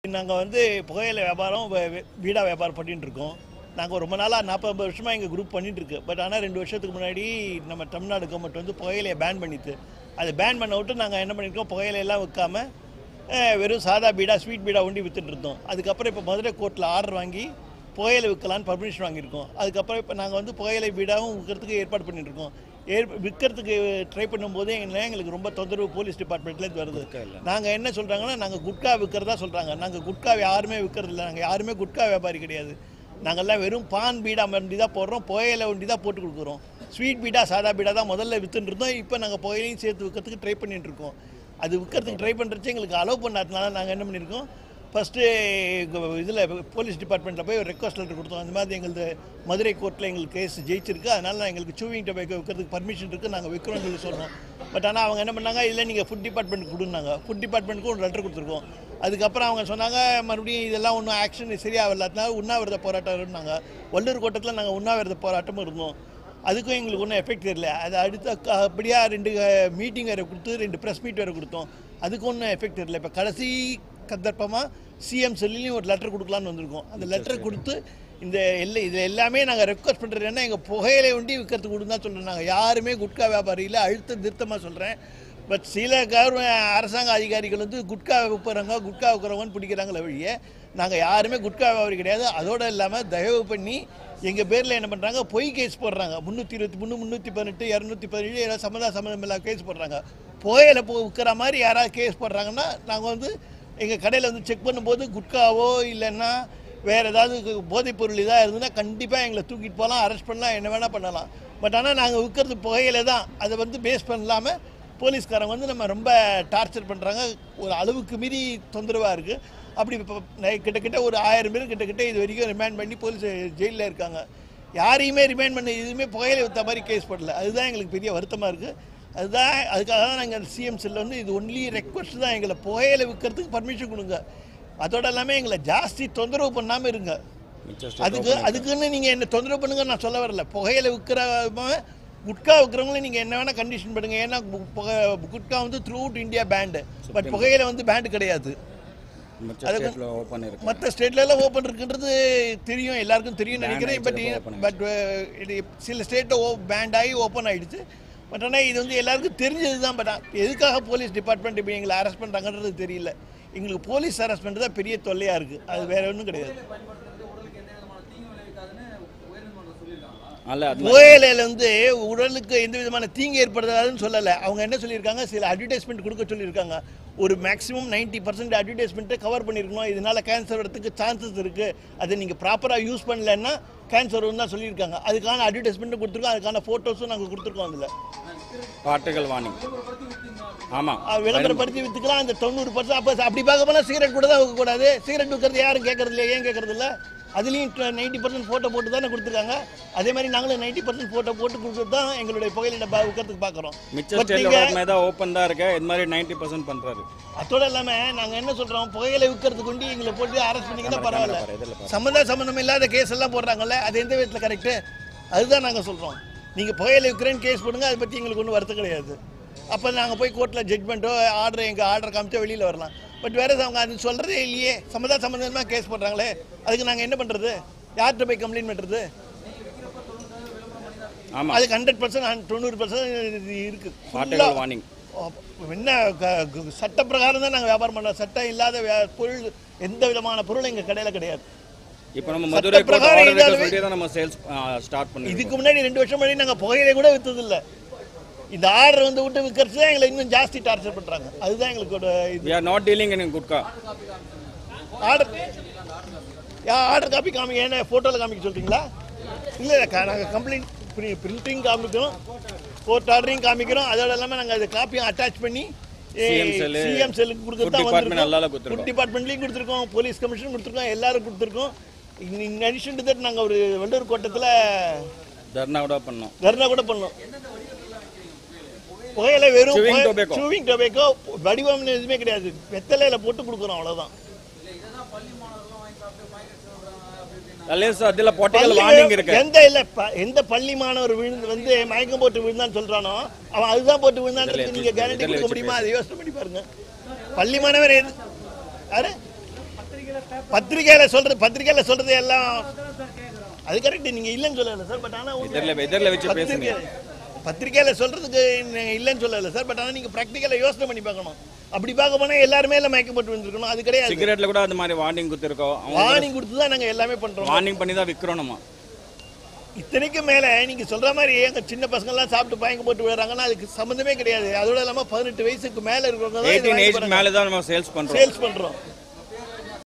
நாங்கள் வந்து புகையிலை வியாபாரம் வே- வே- வீடா வியாபாரம் பண்ணிட்டு இருக்கோம் நாங்கள் ரொம்ப நாளாக நாற்பது வருஷமாக எங்கள் குரூப் பண்ணிட்டு இருக்கு பட் ஆனால் ரெண்டு வருஷத்துக்கு முன்னாடி நம்ம தமிழ்நாடு கவர்மெண்ட் வந்து புகையிலையை பேன் பண்ணிட்டு அதை பேன் பண்ண விட்டு நாங்கள் என்ன பண்ணியிருக்கோம் புகையிலையெல்லாம் விற்காம அஹ், வெறும் சாதா பீடா ஸ்வீட் பீடா ஒண்டி வித்துட்டு இருந்தோம் அதுக்கப்புறம் இப்போ மதுரை கோர்ட்டில் ஆர்டர் வாங்கி புகையிலை விற்கலான்னு பர்மிஷன் வாங்கியிருக்கோம் அதுக்கப்புறம் இப்போ நாங்கள் வந்து புகையிலை பீடாவும் விற்கிறதுக்கு ஏற்பாடு பண்ணிட்டு இருக்கோம் ஏற் விற்கிறதுக்கு ட்ரை பண்ணும்போது எங்களை எங்களுக்கு ரொம்ப தொந்தரவு போலீஸ் டிபார்ட்மெண்ட்லேருந்து வருது நாங்கள் என்ன சொல்கிறாங்கன்னா நாங்கள் குட்கா விற்கிறதா சொல்கிறாங்க நாங்கள் குட்கா யாருமே விற்கிறது இல்லை நாங்கள் யாருமே குட்கா வியாபாரி கிடையாது நாங்கள்லாம் வெறும் பான் பீடா வண்டி தான் போடுறோம் புகையில வண்டி தான் போட்டு கொடுக்குறோம் ஸ்வீட் பீடா சாதா பீடா தான் முதல்ல வித்துட்டு இருந்தோம் இப்போ நாங்கள் புகையிலையும் சேர்த்து விற்கிறதுக்கு ட்ரை பண்ணிட்டு இருக்கோம் அது விற்கிறதுக்கு ட்ரை பண்ணுறச்சு எங்களுக்கு அலோவ் பண்ணாதனால நாங்கள் என்ன பண்ணியிருக்கோம் ஃபஸ்ட்டு இதில் போலீஸ் டிபார்ட்மெண்ட்டில் போய் ஒரு ரெக்வஸ்ட் லெட்டர் கொடுத்தோம் அந்த மாதிரி எங்களது மதுரை கோர்ட்டில் எங்களுக்கு கேஸ் ஜெயிச்சிருக்கு அதனால எங்களுக்கு சூவிங் டொபேக்கோ விற்கிறதுக்கு பர்மிஷன் இருக்குது நாங்கள் விற்கிறோம்னு சொல்லி சொன்னோம் பட் ஆனால் அவங்க என்ன பண்ணாங்க இல்லை நீங்கள் ஃபுட் டிபார்ட்மெண்ட் கொடுன்னாங்க ஃபுட் டிபார்ட்மெண்ட்டுக்கும் ஒரு லெட்டர் கொடுத்துருக்கோம் அதுக்கப்புறம் அவங்க சொன்னாங்க மறுபடியும் இதெல்லாம் ஒன்றும் ஆக்ஷன் சரியாக இல்லாதனால உண்ணாவிரத போராட்டம்னாங்க வள்ளூர் கோட்டத்தில் நாங்கள் உண்ணாவிரத போராட்டமும் இருந்தோம் அதுக்கும் எங்களுக்கு ஒன்றும் எஃபெக்ட் தெரியல அது அடுத்த க- அப்படியா ரெண்டு மீட்டிங் வேறு கொடுத்து ரெண்டு ப்ரெஸ் மீட் வேறு கொடுத்தோம் அதுக்கு ஒன்றும் எஃபெக்ட் தெரியல இப்போ கடைசி சந்தர்ப்பமாக சிஎம் செல்லிலையும் ஒரு லெட்டர் கொடுக்கலான்னு வந்திருக்கோம் அந்த லெட்டர் கொடுத்து இந்த எல்லா இதில் எல்லாமே நாங்கள் ரெக்வஸ்ட் பண்ணுறது என்ன எங்கள் புகையிலை வண்டி விற்கிறதுக்கு கொடுங்க தான் சொல்கிறோம் நாங்கள் யாருமே குட்கா வியாபாரியில் அழுத்த திருத்தமாக சொல்கிறேன் பட் சில கவர்மெண்ட் அரசாங்க அதிகாரிகள் வந்து குட்கா விற்கிறவங்க குட்கா விற்கிறவங்கன்னு பிடிக்கிறாங்களே வழியே நாங்கள் யாருமே குட்கா வியாபாரி கிடையாது அதோடு இல்லாமல் தயவு பண்ணி எங்கள் பேரில் என்ன பண்ணுறாங்க பொய் கேஸ் போடுறாங்க முந்நூற்றி இருபத்தி மூணு முந்நூற்றி பதினெட்டு இரநூத்தி பதினேழு ஏதாவது சம்மந்தா சம்மந்தம் இல்லாத கேஸ் போடுறாங்க புகையில போ விற்கிற மாதிரி யாராவது கேஸ் போடுறாங்கன்னா நாங்கள் வந்து எங்கள் கடையில் வந்து செக் பண்ணும்போது குட்காவோ இல்லைன்னா வேறு ஏதாவது போதைப் பொருள் இதாக இருந்ததுன்னா கண்டிப்பாக எங்களை தூக்கிட்டு போகலாம் அரெஸ்ட் பண்ணலாம் என்ன வேணால் பண்ணலாம் பட் ஆனால் நாங்கள் விற்கிறது புகையில தான் அதை வந்து பேஸ் பண்ணலாமல் போலீஸ்காரங்க வந்து நம்ம ரொம்ப டார்ச்சர் பண்ணுறாங்க ஒரு அளவுக்கு மீறி தொந்தரவாக இருக்குது அப்படி இப்போ கிட்டத்தட்ட ஒரு ஆயிரம் பேர் கிட்டத்தட்ட இது வரைக்கும் ரிமாண்ட் பண்ணி போலீஸ் ஜெயிலில் இருக்காங்க யாரையுமே ரிமைண்ட் பண்ண எதுவுமே புகையில விற்ற மாதிரி கேஸ் போடல அதுதான் எங்களுக்கு பெரிய வருத்தமாக இருக்குது அதுதான் அதுக்காக தான் நாங்கள் சிஎம் செல்ல வந்து இது ஒன்லி ரெக்வஸ்ட் தான் எங்களை புகையில விற்கிறதுக்கு பர்மிஷன் கொடுங்க அதோட எல்லாமே எங்களை ஜாஸ்தி தொந்தரவு பண்ணாமல் இருங்க அதுக்கு அதுக்குன்னு நீங்கள் என்ன தொந்தரவு பண்ணுங்க நான் சொல்ல வரல புகையில விற்கிறவன் குட்கா விற்கிறவங்கள நீங்கள் என்ன வேணால் கண்டிஷன் பண்ணுங்க ஏன்னா கு- புகை குட்கா வந்து throughout India banned but புகையில வந்து பேண்டு கிடையாது மற்ற அதுக்கு- ஸ்டேட்டில் ஓப்பன் இருக்கு மற்ற ஸ்டேட்ல எல்லாம் ஓப்பன் இருக்குன்றது தெரியும் எல்லாருக்கும் தெரியும் நினைக்கிறேன் பட் ஆயிடுச்சு, open பட் இது சில ஸ்டேட்டை ஓ பேண்ட் ஆகி ஓப்பன் ஆயிடுச்சு பட் ஆனால் இது வந்து எல்லாருக்கும் தெரிஞ்சது தான் பட் எதுக்காக போலீஸ் டிபார்ட்மெண்ட் இப்போ எங்களை அரெஸ்ட் பண்ணுறாங்கன்றது தெரியல எங்களுக்கு போலீஸ் அரெஸ்ட் பண்ணுறது தான் பெரிய தொல்லையாக இருக்குது அது வேற ஒன்றும் கிடையாது அல்ல அது புகையிலையில வந்து உடலுக்கு எந்த விதமான தீங்கு ஏற்படுத்தாதுன்னு சொல்லலை அவங்க என்ன சொல்லியிருக்காங்க சில அட்வர்டைஸ்மெண்ட் கொடுக்க சொல்லியிருக்காங்க ஒரு மேக்ஸிமம் 90% பர்சன்ட் அட்வர்டைஸ்மெண்ட்டை கவர் பண்ணியிருக்கணும் இதனால கேன்சர் வரதுக்கு சான்சஸ் இருக்குது அதை நீங்கள் ப்ராப்பராக யூஸ் பண்ணலைன்னா கேன்சர் வரும் தான் சொல்லியிருக்காங்க அதுக்கான அட்வர்டைஸ்மெண்ட்டும் கொடுத்துருக்கோம் அதுக்கான ஃபோட்டோஸும் நாங்கள் கொடுத்துருக்கோம் அதில் பாட்டுகள் வார்னிங் ஆமாம் விளம்பரப்படுத்தி வித்துக்கலாம் அந்த தொண்ணூறு பர்சன்ட் அப்போ அப்படி பார்க்க போனால் சிகரெட் கூட தான் வைக்கக்கூடாது சிகரெட் விற்கிறது யாரும் கேட்கறது இல்லை ஏன் கேட்கறது இல்லை அதுலேயும் நைன்ட்டி பர்சன்ட் ஃபோட்டோ போட்டு தானே கொடுத்துருக்காங்க அதே மாதிரி நாங்களும் நைன்ட்டி பர்சன்ட் ஃபோட்டோ போட்டு கொடுத்துட்டு தான் எங்களுடைய புகையில டப்பா விற்கிறதுக்கு பார்க்குறோம் மிச்ச But ஸ்டேட்டோட நீங்க- மேதான் ஓப்பன் தான் இருக்கு இது மாதிரி நைன்டி பர்சன்ட் பண்ணுறாரு அதோட இல்லாமல் நாங்கள் என்ன சொல்கிறோம் புகையில விற்கிறதுக்கு கொண்டு எங்களை போட்டு அரெஸ்ட் பண்ணிங்கன்னா கேமரா, பரவாயில்ல கேமரா, இதில் பாரு. சம்மந்தம் சம்மந்தம் இல்லாத கேஸ் எல்லாம் போடுறாங்கல்ல அது எந்த விதத்தில் கரெக்டு அதுதான் நாங்கள் சொல்கிறோம் நீங்கள் புகையில விற்கிறேன்னு கேஸ் போடுங்க அதை பற்றி எங்களுக்கு ஒன்றும் வருத்தம் கிடையாது அப்போ நாங்கள் போய் கோர்ட்டில் ஜட்மெண்ட்டோ ஆர்டர் எங்கள் ஆர்டர் காமிச்சா வெளியில் வரலாம் பட் வேறு அவங்க அது சொல்கிறதே இல்லையே சம்மந்தா சம்மந்தமாக கேஸ் போடுறாங்களே அதுக்கு நாங்கள் என்ன பண்ணுறது யார்கிட்ட போய் கம்ப்ளைண்ட் பண்ணுறது ஆமாம் அதுக்கு ஹண்ட்ரட் பர்சன்ட் தொண்ணூறு பர்சன்ட் இருக்குது பாட்டுகள் வார்னிங் என்ன க- க- சட்ட பிரகாரம் தான் நாங்கள் வியாபாரம் பண்ணுறோம் சட்டம் இல்லாத வே- பொருள் எந்த விதமான பொருளும் எங்கள் கடையில் கிடையாது இப்போ நம்ம மதுரை கோர்ட் பிரகாரம் ஆர்டர் இருக்க இதாவே- சொல்லிட்டு தான் நம்ம சேல்ஸ் ஸ்டார்ட் பண்ணிருக்கோம் இதுக்கு முன்னாடி ரெண்டு வருஷம் முன்னாடி நாங்கள் புகையிலை கூட விற்றதில்ல இந்த ஆர்டர் வந்து விட்டு விற்கிறது தான் எங்களை இன்னும் ஜாஸ்தி டார்ச்சர் பண்ணுறாங்க அதுதான் எங்களுக்கு இது we are not dealing in gutka order யா ஆர்டர் காப்பி காமி ஏன்னா ஃபோட்டோவில் காமிக்க சொல்கிறீங்களா இல்லை இல்லை நாங்கள் கம்ப்ளைண்ட் பிரிண்டிங் காமிக்கிறோம் கோர்ட் ஆர்டரையும் காமிக்கிறோம் அதோட இல்லாமல் நாங்கள் அதை காப்பியும் அட்டாச் பண்ணி CM cell, சிஎம் செல்லுக்கு கொடுத்து food தான் department எல்லாரும் வந்திருக்கோம் கொடுத்திருக்கோம். ஃபுட் டிபார்ட்மெண்ட்லேயும் கொடுத்துருக்கோம் போலீஸ் கமிஷன் கொடுத்துருக்கோம் எல்லாரும் கொடுத்துருக்கோம் இன் அடிஷன் டு தட் நாங்கள் ஒரு வண்டூர் கோட்டத்தில் தர்ணா கூட பண்ணோம் தர்ணா கூட பண்ணோம் புகையில வெறும் Chewing tobacco. சூவிங் டொபேக்கோ வடிவம் எதுவுமே கிடையாது வெத்தலையில போட்டு கொடுக்குறோம் அவ்வளவுதான் அல்லேஸ் அதில் பாட்டுகள் பள்ளி வார்னிங் இருக்கு எந்த இல்ல ப- எந்த பள்ளி மாணவர் விழுந்து வந்து மயக்கம் போட்டு விழுந்தான்னு சொல்றானோ அவன் அதுதான் போட்டு விழுந்தான்னு நீங்க கேரண்டி இதுல கொடுக்க வச்சு முடியுமா அதை யோசனை பண்ணி பாருங்க பள்ளி மாணவர் எது யாரு பத்திரிக்கையில சொல்றது பத்திரிக்கையில சொல்றது எல்லாம் அது கரெக்ட் நீங்க இல்லைன்னு சொல்லல சார் பட் ஆனா உங்க- எதிரில் எதிரில் வச்சு பேசுங்க பத்திரிக்கை- பத்திரிக்கையில சொல்றதுக்கு நீங்க இல்லைன்னு சொல்லல சார் பட் ஆனா நீங்க ப்ராக்டிக்கலா யோசனை பண்ணி பார்க்கணும் அப்படி பார்க்க போனா எல்லாருமே எல்லாம் மயக்கப்பட்டு வந்திருக்கணும் அது கிடையாது சிகரெட்ல கூட அது மாதிரி வார்னிங் கொடுத்துருக்கோம் அவங்க வார்னிங் கொடுத்து தான் நாங்க எல்லாமே பண்றோம் வார்னிங் பண்ணி தான் விற்கிறோம் நம்ம இத்தனைக்கு மேல நீங்க சொல்ற மாதிரி எங்க சின்ன பசங்க எல்லாம் சாப்பிட்டு பயங்க போட்டு விடுறாங்கன்னா அதுக்கு சம்பந்தமே கிடையாது அதோட இல்லாம பதினெட்டு வயசுக்கு மேல இருக்கிறவங்க எயிட்டீன் ஏஜ் மேலே தான் நம்ம சேல்ஸ் பண்ணுறோம் சேல்ஸ் பண்றோம்